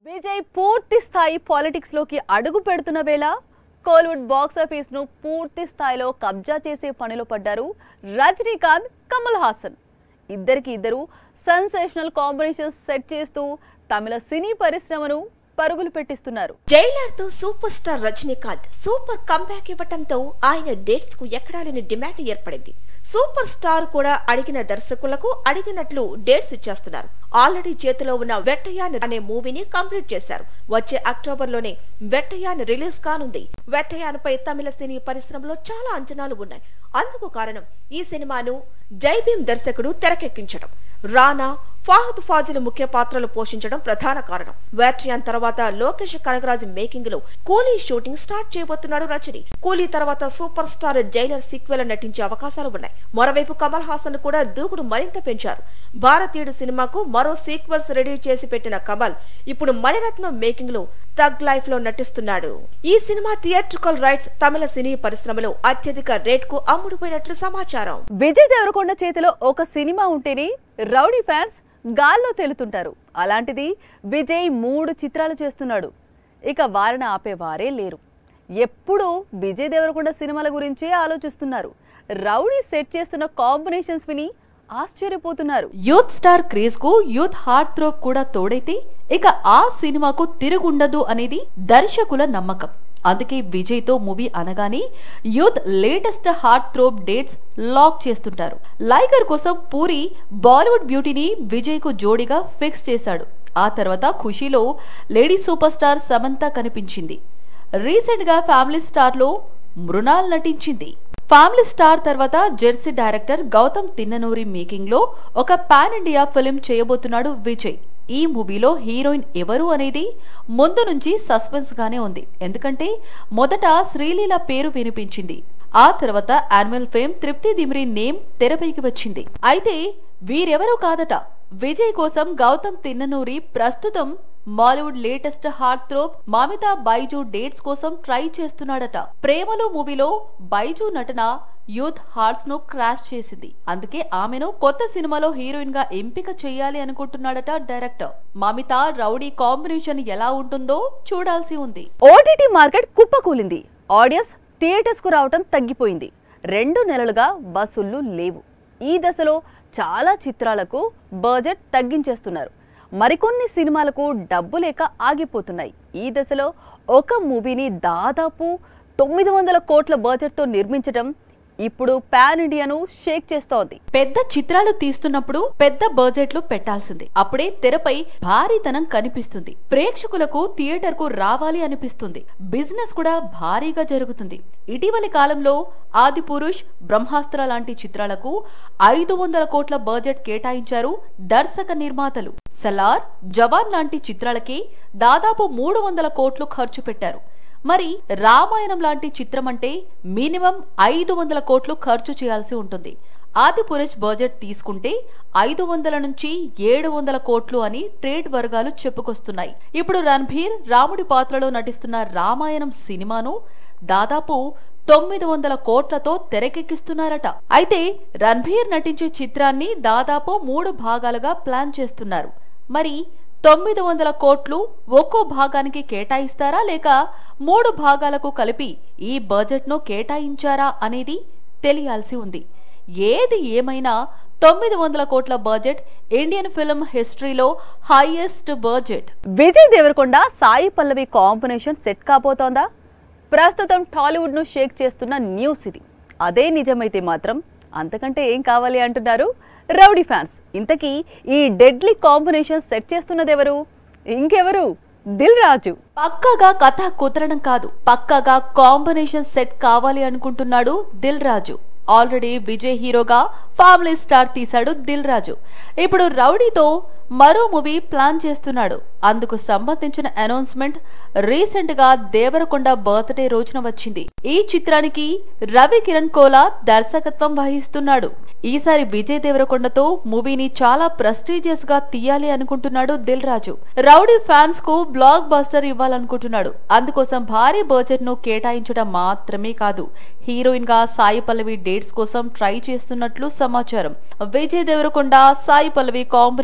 విజయ్ పూర్తి స్థాయి పాలిటిక్స్ లోకి అడుగు పెడుతున్న వేళ కోలీవుడ్ బాక్స్ ఆఫీస్ ను పూర్తి స్థాయిలో కబ్జా చేసే పనిలో పడ్డారు రజనీకాంత్ కమల్ హాసన్ ఇద్దరికి ఇద్దరు సెన్సేషనల్ కాంబినేషన్స్ సెట్ చేస్తూ తమిళ సినీ పరిశ్రమను పరుగులు పెట్టిస్తున్నారు జైలర్ తో super star Rajinikanth super comeback ఇవ్వటంతో ఆయన డేట్స్ కు ఎక్కడాలేని డిమాండ్ ఏర్పడింది సూపర్ స్టార్ కూడా అడిగిన దర్శకులకు అడిగినట్లు డేట్స్ ఇచ్చేస్తున్నారు ఆల్రెడీ చేతిలో ఉన్న వెట్టయాన్ అనే మూవీని కంప్లీట్ చేశారు వచ్చే అక్టోబర్ లోనే వెట్టయాన్ రిలీజ్ కానుంది వెట్టయాన్ పై తమిళ సినీ పరిశ్రమలో చాలా అంచనాలు ఉన్నాయి అందుకు కారణం ఈ సినిమాను జైభీం దర్శకుడు తెరకెక్కించడం రానా ఫాహద్ ఫాజిల్ ముఖ్య పాత్రలు పోషించడం ప్రధాన కారణం వ్యాట్రియాన్ తర్వాత లోకేష్ కనగరాజ్ మేకింగ్ లో కూలీ షూటింగ్ స్టార్ట్ చేయబోతున్నాడు రజని కూలీ తర్వాత సూపర్ స్టార్ జైలర్ సీక్వెల్ నటించే అవకాశాలు ఉన్నాయి మరోవైపు కమల్ హాసన్ కూడా దూకుడు మరింత పెంచారు భారతీయుడు సినిమాకు మరో సీక్వెల్స్ రెడీ చేసి పెట్టిన కమల్ ఇప్పుడు మణిరత్నం మేకింగ్ లో తగ్ లైఫ్ లో నటిస్తున్నాడు ఈ సినిమా థియేట్రికల్ రైట్స్ తమిళ సినీ పరిశ్రమలో అత్యధిక రేట్ కు అమ్ముడుపోయినట్లు సమాచారం విజయ్ దేవరకొండ చేతిలో ఒక సినిమా ఉంటేనే రౌడీ ఫ్యాన్స్ గాల్లో తేలుతుంటారు అలాంటిది విజయ్ మూడు చిత్రాలు చేస్తున్నాడు ఇక వారిని ఆపేవారే లేరు ఎప్పుడూ విజయ్ దేవరకొండ సినిమాల గురించే ఆలోచిస్తున్నారు రౌడీ సెట్ చేస్తున్న కాంబినేషన్స్ విని ఆశ్చర్యపోతున్నారు యూత్ స్టార్ క్రేజ్ కు యూత్ హార్ట్ థ్రోప్ కూడా తోడైతే ఇక ఆ సినిమాకు తిరుగుండదు అనేది దర్శకుల నమ్మకం అందుకే విజయ్ తో మూవీ అనగానే youth latest heart throb dates lock చేస్తుంటారు లైగర్ కోసం పూరి బాలీవుడ్ బ్యూటీని విజయ్ కు జోడిగా ఫిక్స్ చేశాడు ఆ తర్వాత ఖుషీలో లేడీ సూపర్ స్టార్ సమంత కనిపించింది రీసెంట్ గా ఫ్యామిలీ స్టార్ లో మృణాల్ నటించింది ఫ్యామిలీ స్టార్ తర్వాత Jersey director Gautam Tinnanuri making లో ఒక పాన్ ఇండియా ఫిలిం చేయబోతున్నాడు విజయ్ ఈ మూవీలో హీరోయిన్ ఎవరు అనేది ముందు నుంచి సస్పెన్స్ గానే ఉంది ఎందుకంటే మొదట శ్రీలీల పేరు వినిపించింది ఆ తర్వాత యాన్యువల్ ఫేమ్ తృప్తి దిమ్రి నేమ్ తెరపైకి వచ్చింది అయితే వీరెవరూ కాదట విజయ్ కోసం గౌతమ్ తిన్ననూరి ప్రస్తుతం Bollywood latest heart throb Mamitha Baiju dates కోసం ట్రై చేస్తున్నాడట ప్రేమలో మూవీలో బైజు నటన యూత్ హార్ట్స్ ను క్రాష్ చేసింది అందుకే ఆమెను కొత్త సినిమాలో హీరోయిన్ గా ఎంపిక చేయాలి అనుకుంటున్నాడట డైరెక్టర్ మామితా రౌడీ కాంబినేషన్ ఎలా ఉంటుందో చూడాల్సి ఉంది ఓటీటీ మార్కెట్ కుప్పకూలింది ఆడియన్స్ థియేటర్స్ కు రావటం తగ్గిపోయింది రెండు నెలలుగా బస్సులు లేవు ఈ దశలో చాలా చిత్రాలకు బడ్జెట్ తగ్గించేస్తున్నారు మరికొన్ని సినిమాలకు డబ్బు లేక ఆగిపోతున్నాయి ఈ దశలో ఒక మూవీని దాదాపు తొమ్మిది వందల కోట్ల బడ్జెట్తో నిర్మించడం ఇప్పుడు పాన్ ఇండియాను షేక్ చేస్తోంది పెద్ద చిత్రాలు తీస్తున్నప్పుడు పెద్ద బడ్జెట్లు పెట్టాల్సిందే అప్పుడే తెరపై భారీతనం కనిపిస్తుంది ప్రేక్షకులకు థియేటర్ కు రావాలి అనిపిస్తుంది బిజినెస్ కూడా భారీగా జరుగుతుంది ఇటీవలి కాలంలో ఆది పురుష్ బ్రహ్మాస్త్ర లాంటి చిత్రాలకు ఐదు వందల కోట్ల బడ్జెట్ కేటాయించారు దర్శక నిర్మాతలు సలార్ జవాన్ లాంటి చిత్రాలకి దాదాపు మూడు వందల కోట్లు ఖర్చు పెట్టారు మరి రామాయణం లాంటి చిత్రం అంటే మినిమం ఐదు వందల కోట్లు ఖర్చు చేయాల్సి ఉంటుంది ఆది పురుష్ బడ్జెట్ తీసుకుంటే ఐదు వందల నుంచి ఏడు వందల కోట్లు అని ట్రేడ్ వర్గాలు చెప్పుకొస్తున్నాయి ఇప్పుడు రణ్బీర్ రాముడి పాత్రలో నటిస్తున్న రామాయణం సినిమాను దాదాపు తొమ్మిది వందల కోట్లతో తెరకెక్కిస్తున్నారట అయితే రణ్బీర్ నటించే చిత్రాన్ని దాదాపు మూడు భాగాలుగా ప్లాన్ చేస్తున్నారు మరి తొమ్మిది వందల కోట్లు ఒక్కో భాగానికి కేటాయిస్తారా లేక మూడు భాగాలకు కలిపి ఈ బడ్జెట్ను కేటాయించారా అనేది తెలియాల్సి ఉంది ఏది ఏమైనా తొమ్మిది వందల కోట్ల బడ్జెట్ ఇండియన్ ఫిల్మ్ హిస్టరీలో highest budget Vijay Deverakonda Sai Pallavi combination set కాబోతోందా ప్రస్తుతం టాలీవుడ్ ను షేక్ చేస్తున్న న్యూస్ ఇది అదే నిజమైతే మాత్రం అంతకంటే ఏం కావాలి అంటున్నారు రౌడీ ఫ్యాన్స్ ఇంతకీ ఈ డెడ్లీ కాంబినేషన్ సెట్ చేస్తున్నదెవరు ఇంకెవరు దిల్ రాజు పక్కగా కథ కుదరడం కాదు పక్కగా కాంబినేషన్ సెట్ కావాలి అనుకుంటున్నాడు దిల్ రాజు ఆల్రెడీ విజయ్ హీరోగా ఫ్యామిలీ స్టార్ తీశాడు దిల్ రాజు ఇప్పుడు రౌడీతో మరో మూవీ ప్లాన్ చేస్తున్నాడు అందుకు సంబంధించిన అనౌన్స్మెంట్ రీసెంట్ గా దేవరకొండ బర్త్డే రోజున వచ్చింది ఈ చిత్రానికి రవి కిరణ్ కోలా దర్శకత్వం వహిస్తున్నాడు ఈసారి విజయ్ దేవరకొండతో మూవీని చాలా ప్రెస్టీజియస్ గా తీయాలి అనుకుంటున్నాడు దిల్ రాజు రౌడీ ఫ్యాన్స్ కు బ్లాక్ బస్టర్ ఇవ్వాలనుకుంటున్నాడు అందుకోసం భారీ బడ్జెట్ ను కేటాయించడం మాత్రమే కాదు హీరోయిన్ గా సాయి పల్లవి డేట్స్ కోసం ట్రై చేస్తున్నట్లు సమాచారం Vijay Deverakonda Sai Pallavi combination set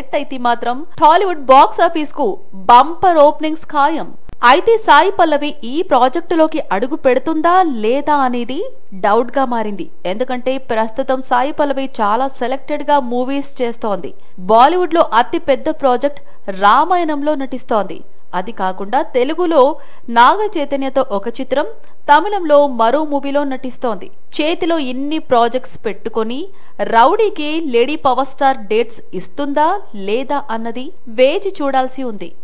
set అయితే మాత్రం టాలీవుడ్ బాక్స్ ఆఫీస్ కు బంపర్ ఓపెనింగ్స్ ఖాయం అయితే సాయి పల్లవి ఈ ప్రాజెక్టులోకి అడుగు పెడుతుందా లేదా అనేది డౌట్ గా మారింది ఎందుకంటే ప్రస్తుతం సాయి పల్లవి చాలా సెలెక్టెడ్ గా మూవీస్ చేస్తోంది బాలీవుడ్ లో అతి పెద్ద ప్రాజెక్ట్ రామాయణంలో నటిస్తోంది అది కాకుండా తెలుగులో నాగ చైతన్యతో ఒక చిత్రం తమిళంలో మరో మూవీలో నటిస్తోంది చేతిలో ఇన్ని ప్రాజెక్ట్స్ పెట్టుకొని రౌడీకి లేడీ పవర్ స్టార్ డేట్స్ ఇస్తుందా లేదా అన్నది వేచి చూడాల్సి ఉంది